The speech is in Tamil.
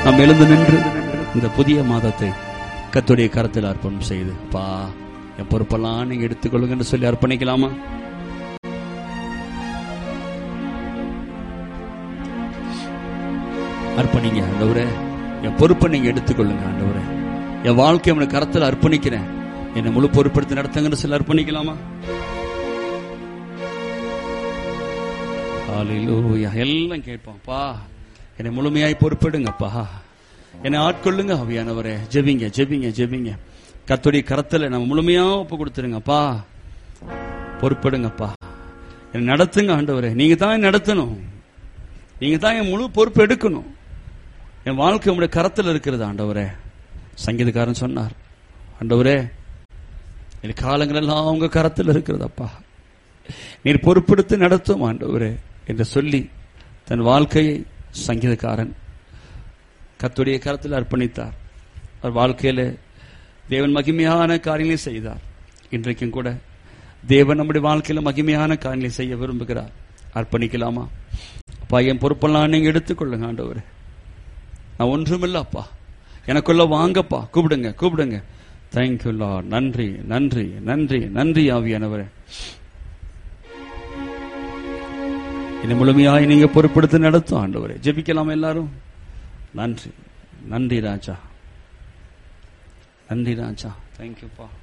நாம் எழுந்து நின்று இந்த புதிய மாதத்தை கத்துடைய கரத்தில் அர்ப்பணம் செய்து பா என் பொறுப்பெல்லாம் நீங்க எடுத்துக்கொள்ளுங்கன்னு சொல்லி அர்ப்பணிக்கலாமா அர்ப்பணிங்க ஆண்டவரே என் பொறுப்பை நீங்க எடுத்துக்கொள்ளுங்க ஆண்டவரே என் வாழ்க்கை உனக்கு கரத்தில் அர்ப்பணிக்கிறேன் என்னை முழு பொறுப்படுத்தி நடத்துங்கன்னு சொல்லி அர்ப்பணிக்கலாமா ஹalleluya எல்லாம் கேட்போம் பா என்னை முழுமையாய் பொறுப்பெடுங்கப்பா என்னை ஆட்கொள்ளுங்க அவியானவரே ஜெபிங்க ஜெபிங்க ஜெபிங்க கத்துடைய கரத்துல நம்ம முழுமையா ஒப்பு கொடுத்துருங்கப்பா பொறுப்பெடுங்கப்பா என்னை நடத்துங்க ஆண்டவரே நீங்க தான் என்னை நடத்தணும் நீங்க தான் என் முழு பொறுப்பு எடுக்கணும் என் வாழ்க்கை உங்களுடைய கரத்தில் இருக்கிறது ஆண்டவரே சங்கீதக்காரன் சொன்னார் ஆண்டவரே என் காலங்கள் எல்லாம் உங்க கரத்தில் இருக்கிறதப்பா நீர் பொறுப்பெடுத்து நடத்தும் ஆண்டவரே என்று சொல்லி தன் வாழ்க்கையை சங்கீதக்காரன் கத்துடைய கரத்தில் அர்ப்பணித்தார் அவர் வாழ்க்கையில தேவன் மகிமையான காரியங்களை செய்தார் இன்றைக்கும் கூட தேவன் நம்முடைய வாழ்க்கையில மகிமையான காரியங்களை செய்ய விரும்புகிறார் அர்ப்பணிக்கலாமா அப்பா என் பொறுப்பெல்லாம் நீங்க எடுத்துக்கொள்ளுங்க ஆண்டவரே நான் ஒன்றுமில்ல அப்பா எனக்குள்ள வாங்கப்பா கூப்பிடுங்க கூப்பிடுங்க தேங்க்யூ லா நன்றி நன்றி நன்றி நன்றி ஆவியானவரே என்னை முழுமையாய் நீங்க பொறுப்படுத்தி நடத்தும் ஆண்டவரே ஜெபிக்கலாம் எல்லாரும் நன்றி நன்றி ராஜா நன்றி ராஜா தேங்க்யூப்பா